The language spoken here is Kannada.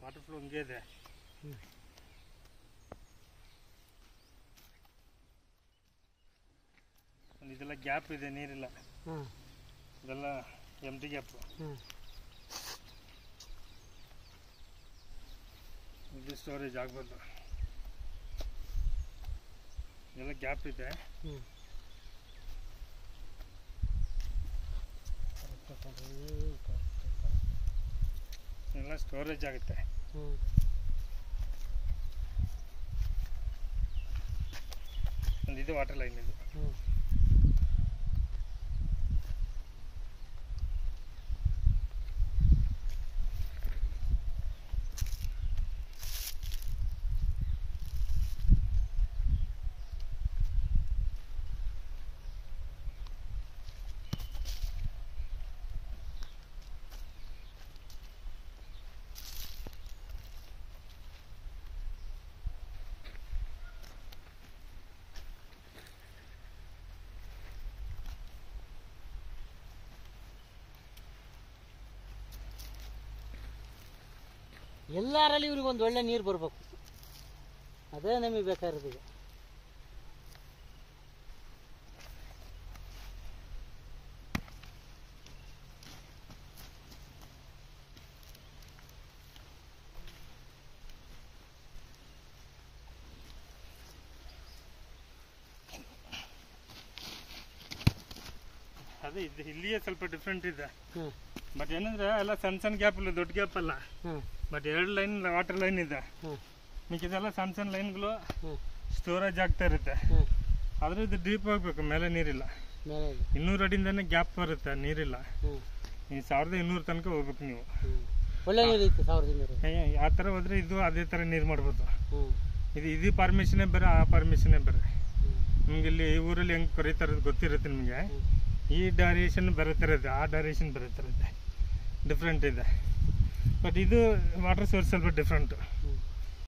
ವಾಟರ್ ಫ್ಲೋ ಹಂಗೆ ಇದೆ ಹ್ಮ್. ಒಂದು ಇದೆಲ್ಲ ಗ್ಯಾಪ್ ಇದೆ ನೀರಿಲ್ಲ ಹಾಂ ಇದೆಲ್ಲ ಎಂಟಿ ಗ್ಯಾಪ್ ಹಾಂ ಇದು ಸ್ಟೋರೇಜ್ ಆಗ್ಬೋದು ಇದೆಲ್ಲ ಗ್ಯಾಪ್ ಇದೆ ಹ್ಞೂ ಎಲ್ಲ ಸ್ಟೋರೇಜ್ ಆಗುತ್ತೆ ಹ್ಞೂ ಒಂದು ಇದು ವಾಟರ್ ಲೈನ್ ಇದು ಹ್ಞೂ ಎಲ್ಲರಲ್ಲಿ ಇವ್ರಿಗೆ ಒಂದು ಒಳ್ಳೆ ನೀರು ಬರಬೇಕು ಅದೇ ನಮಗೆ ಬೇಕಾಗಿರೋದು ಈಗ ಅದೇ ಇದು ಇಲ್ಲಿಯೇ ಸ್ವಲ್ಪ ಡಿಫ್ರೆಂಟ್ ಇದೆ ಹ್ಞೂ ಬಟ್ ಏನಂದ್ರೆ ಎಲ್ಲ ಸಣ್ಣ ಸಣ್ಣ ಗ್ಯಾಪ್ ಇಲ್ಲ ದೊಡ್ಡ ಗ್ಯಾಪ್ ಅಲ್ಲ ಹ್ಞೂ ಬಟ್ ಎರಡು ಲೈನ್ ವಾಟರ್ ಲೈನ್ ಇದೆ ಹ್ಞೂ ಮಿಕ್ಕಿದೆಲ್ಲ ಸಣ್ಣ ಸಣ್ಣ ಲೈನ್ಗಳು ಹ್ಞೂ ಸ್ಟೋರೇಜ್ ಆಗ್ತಾ ಇರುತ್ತೆ ಹ್ಞೂ ಆದ್ರೆ ಇದು ಡೀಪ್ ಹೋಗ್ಬೇಕು ಮೇಲೆ ನೀರಿಲ್ಲ ಮೇಲೆ ಇದೆ ಇನ್ನೂರು ಅಡಿಯಿಂದನೇ ಗ್ಯಾಪ್ ಬರುತ್ತೆ ನೀರಿಲ್ಲ ಹ್ಞೂ ಈ ಸಾವಿರದ ಇನ್ನೂರು ತನಕ ಹೋಗ್ಬೇಕು ನೀವು ಹ್ಞೂ ಒಳ್ಳೆ ನೀರು ಐತೆ ಸಾವಿರದ ನೀರು ಏ- ಆ ಥರ ಹೋದ್ರೆ ಇದು ಅದೇ ಥರ ನೀರು ಮಾಡ್ಬೋದು ಹ್ಞೂ ಇದು ಇದು ಪರ್ಮಿಷನೇ ಬೇರೆ ಆ ಪರ್ಮಿಷನೇ ಬೇರೆ ಹ್ಞೂ ನಿಮ್ಗೆ ಇಲ್ಲಿ ಈ ಊರಲ್ಲಿ ಹೆಂಗೆ ಕರೀತಾರದು ಗೊತ್ತಿರುತ್ತೆ ನಿಮಗೆ ಹ್ಞೂ ಈ ಡೈರೇಷನ್ ಬರುತ್ತಿರುತ್ತೆ ಆ ಡೈರೇಷನ್ ಬರುತ್ತಿರುತ್ತೆ ಡಿಫ್ರೆಂಟ್ ಇದೆ ಬಟ್ ಇದು ವಾಟರ್ ಸೋರ್ಸ್ ಸ್ವಲ್ಪ ಡಿಫ್ರೆಂಟು